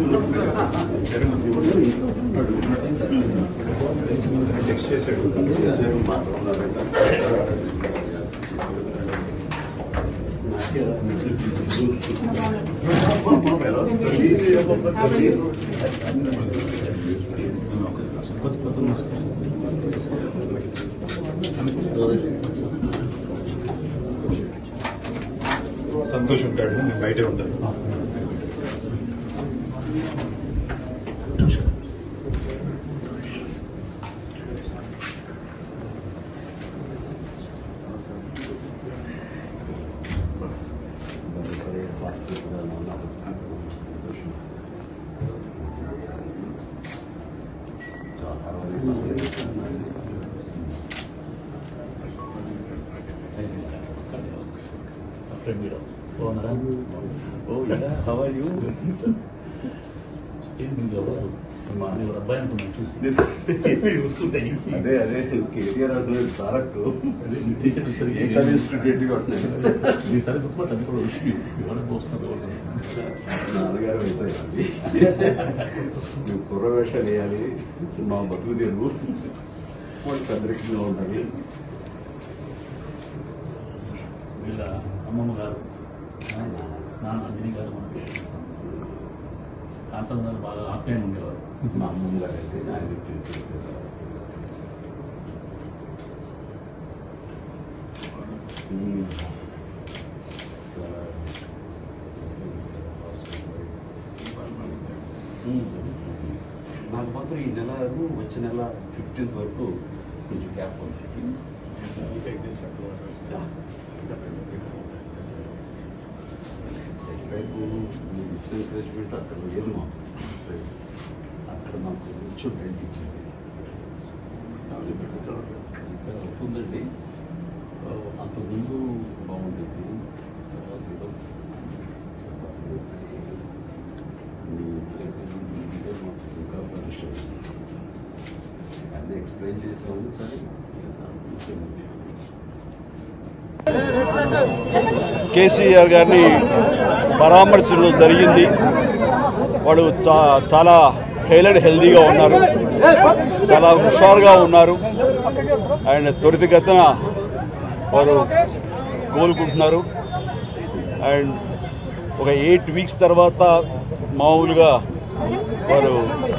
Text చేశాడు చేశారు మాట్లాడారు కొత్త కొత్త నమస్కారం సంతోష్ ఉంటాడు నేను బయటే ఉంటాను ఫాస్ట్ మీరు బాగున్నారా oh yeah how are you ఏంటి మీరు ఎవరు మా ఎవరు అబ్బాయి అనుకున్నాను చూసి వస్తుంటే ఈసీ. అదే అదే కేటీఆర్ అంటే తారక్ అదే మీ టీషర్ట్ సరిగ్గా ఏ కవి స్టూడెంట్ కొట్టినాడు ఈసారి గొప్ప అది కూడా విష్ ఎవరికి వస్తున్నారు ఎవరు నాన్నగారు వేసాయి నువ్వు కుర్ర వేషాలు వేయాలి మా బతుకు తెరువు వాళ్ళు పెద్దరికంగా ఉండాలి వీళ్ళ అమ్మమ్మ గారు నాన్న అంజనీ గారు మనకి కాంతం గారు బాగా ఆప్యాయం ఉండేవారు మా అమ్మమ్మ గారు అయితే ఆయన చేసేసారు. ఉమ్. చాలా ఉమ్. నాకు మాత్రం ఈ నెల వచ్చే నెల ఫిఫ్టీన్త్ వరకు కొంచెం గ్యాప్ ఉంది సెకండ్ వైపు నువ్వు ఇచ్చిన ఎంకరేజ్మెంట్ అక్కడ లేదు మాకు సరే. అక్కడ మాకు కొంచెం హెల్త్ ఇచ్చింది ఇక్కడ అవుతుందండి ఆ, అంతకుముందు బాగుండేది తర్వాత ఏదో మీ ఇదే మాకు ఇంకా పరిశ్రమ అన్నీ ఎక్స్ప్లెయిన్ చేసాము కానీ కేసీఆర్ గారిని పరామర్శించడం జరిగింది వాడు చా చాలా హెయిల్ అండ్ హెల్దీగా ఉన్నారు చాలా హుషారుగా ఉన్నారు అండ్ త్వరితగతిన వారు కోలుకుంటున్నారు అండ్ ఒక ఎయిట్ వీక్స్ తర్వాత మామూలుగా వారు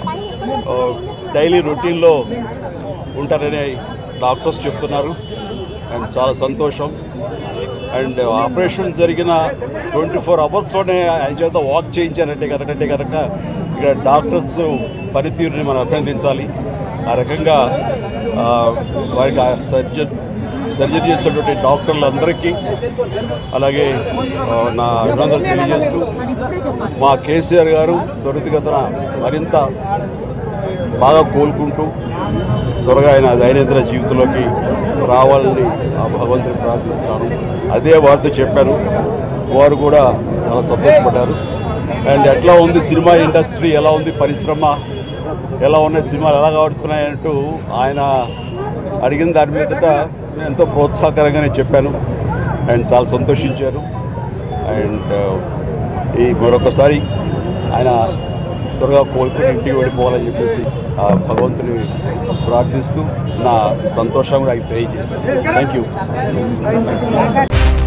డైలీ రొటీన్లో ఉంటారని డాక్టర్స్ చెప్తున్నారు అండ్ చాలా సంతోషం అండ్ ఆపరేషన్ జరిగిన ట్వంటీ ఫోర్ అవర్స్లోనే ఆయన చేత వాక్ చేయించారంటే కనుకంటే కనుక ఇక్కడ డాక్టర్స్ పనితీరుని మనం అభినందించాలి ఆ రకంగా ఆ, వారికి సర్జరీ సర్జరీ చేసినటువంటి డాక్టర్లందరికీ అలాగే ఆ, నా అభినందనలు తెలియజేస్తూ మా కేసీఆర్ గారు త్వరితగతిన మరింత బాగా కోలుకుంటూ త్వరగా ఆయన దైనందిన జీవితంలోకి రావాలని ఆ భగవంతుని ప్రార్థిస్తున్నాను అదే వారితో చెప్పాను వారు కూడా చాలా సంతోషపడ్డారు అండ్ ఎట్లా ఉంది సినిమా ఇండస్ట్రీ ఎలా ఉంది పరిశ్రమ ఎలా ఉన్నాయి సినిమాలు ఎలా ఆడుతున్నాయి అంటూ ఆయన అడిగిన దాని మీదట నేను ఎంతో ప్రోత్సాహకరంగానే చెప్పాను అండ్ చాలా సంతోషించారు అండ్ ఈ మరొకసారి ఆయన త్వరగా కోలుకుని ఇంటికి వెళ్ళిపోవాలని చెప్పేసి ఆ భగవంతుని ప్రార్థిస్తూ నా సంతోషం కూడా ఆయన తెలియజేశాను థ్యాంక్ యూ